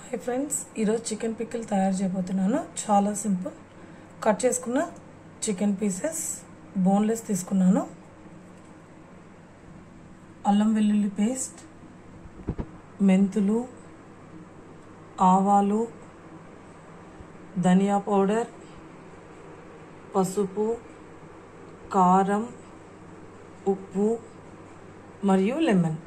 hi friends ఈరోజు chicken pickle తయారు చేయబోతున్నాను చాలా సింపుల్ కట్ చేసుకున్న చికెన్ పీసెస్ బోన్లెస్ తీసుకున్నాను అల్లం వెల్లుల్లి పేస్ట్ మెంతులు ఆవాలు ధనియా పౌడర్ పసుపు కారం ఉప్పు మరియు లెమన్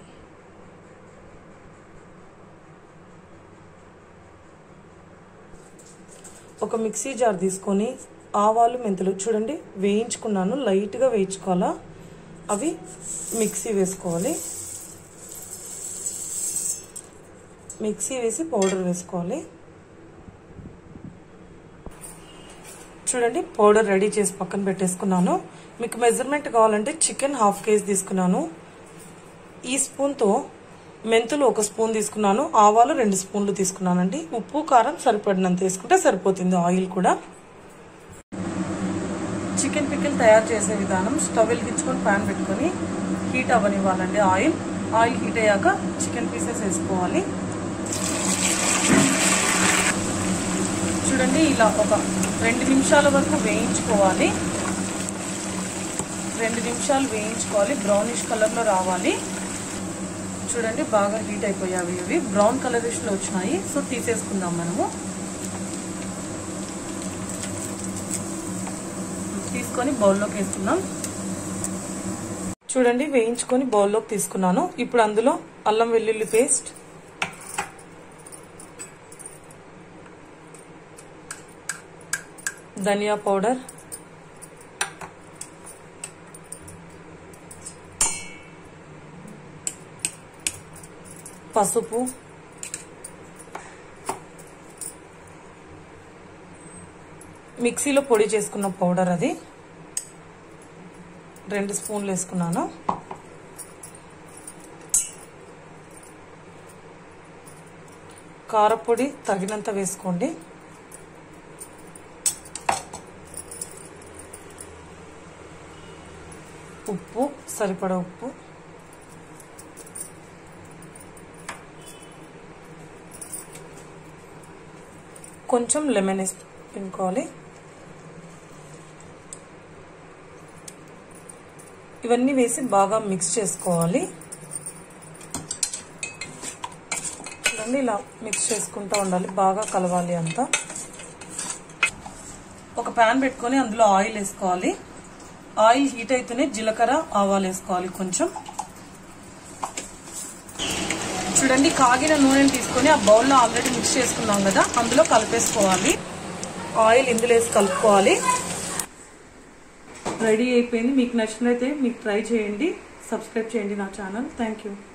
ఒక మిక్సీ జార్ తీసుకొని ఆవాలు మెంతులు చూడండి వేయించుకున్నాను లైట్గా వేయించుకోవాలా అవి మిక్సీ వేసుకోవాలి మిక్సీ వేసి పౌడర్ వేసుకోవాలి చూడండి పౌడర్ రెడీ చేసి పక్కన పెట్టేసుకున్నాను మీకు మెజర్మెంట్ కావాలంటే చికెన్ హాఫ్ కేజీ తీసుకున్నాను ఈ స్పూన్తో మెంతులు ఒక స్పూన్ తీసుకున్నాను ఆవాలు రెండు స్పూన్లు తీసుకున్నానండి ఉప్పు కారం సరిపడినంత వేసుకుంటే సరిపోతుంది ఆయిల్ కూడా చికెన్ పికిల్ తయారు చేసే విధానం స్టవ్ వెలిగించుకొని ప్యాన్ పెట్టుకొని హీట్ అవ్వనివ్వాలండి ఆయిల్ ఆయిల్ హీట్ అయ్యాక చికెన్ పీసెస్ వేసుకోవాలి చూడండి ఇలా ఒక రెండు నిమిషాల వరకు వేయించుకోవాలి రెండు నిమిషాలు వేయించుకోవాలి బ్రౌనిష్ కలర్లో రావాలి చూడండి బాగా హీట్ అయిపోయావి ఇవి బ్రౌన్ కలరిష్లో వచ్చినాయి సో తీసేసుకుందాం మనము తీసుకొని బౌల్లోకి వేసుకుందాం చూడండి వేయించుకొని బౌల్లోకి తీసుకున్నాను ఇప్పుడు అందులో అల్లం వెల్లుల్లి పేస్ట్ ధనియా పౌడర్ పసుపు మిక్సీలో పొడి చేసుకున్న పౌడర్ అది రెండు స్పూన్లు వేసుకున్నాను కారపొడి తగినంత వేసుకోండి ఉప్పు సరిపడ ఉప్పు కొంచెం లెమన్ వేసి పిండుకోవాలి ఇవన్నీ వేసి బాగా మిక్స్ చేసుకోవాలి చూడండి ఇలా మిక్స్ చేసుకుంటూ ఉండాలి బాగా కలవాలి అంతా ఒక ప్యాన్ పెట్టుకొని అందులో ఆయిల్ వేసుకోవాలి ఆయిల్ హీట్ అయితేనే జీలకర్ర ఆవాలు వేసుకోవాలి కొంచెం చూడండి కాగిన నూనెని తీసుకొని ఆ బౌల్లో ఆల్రెడీ మిక్స్ చేసుకున్నాం కదా అందులో కలిపేసుకోవాలి ఆయిల్ ఇందులో వేసి కలుపుకోవాలి రెడీ అయిపోయింది మీకు నచ్చినట్లయితే మీకు ట్రై చేయండి సబ్స్క్రైబ్ చేయండి నా ఛానల్ థ్యాంక్ యూ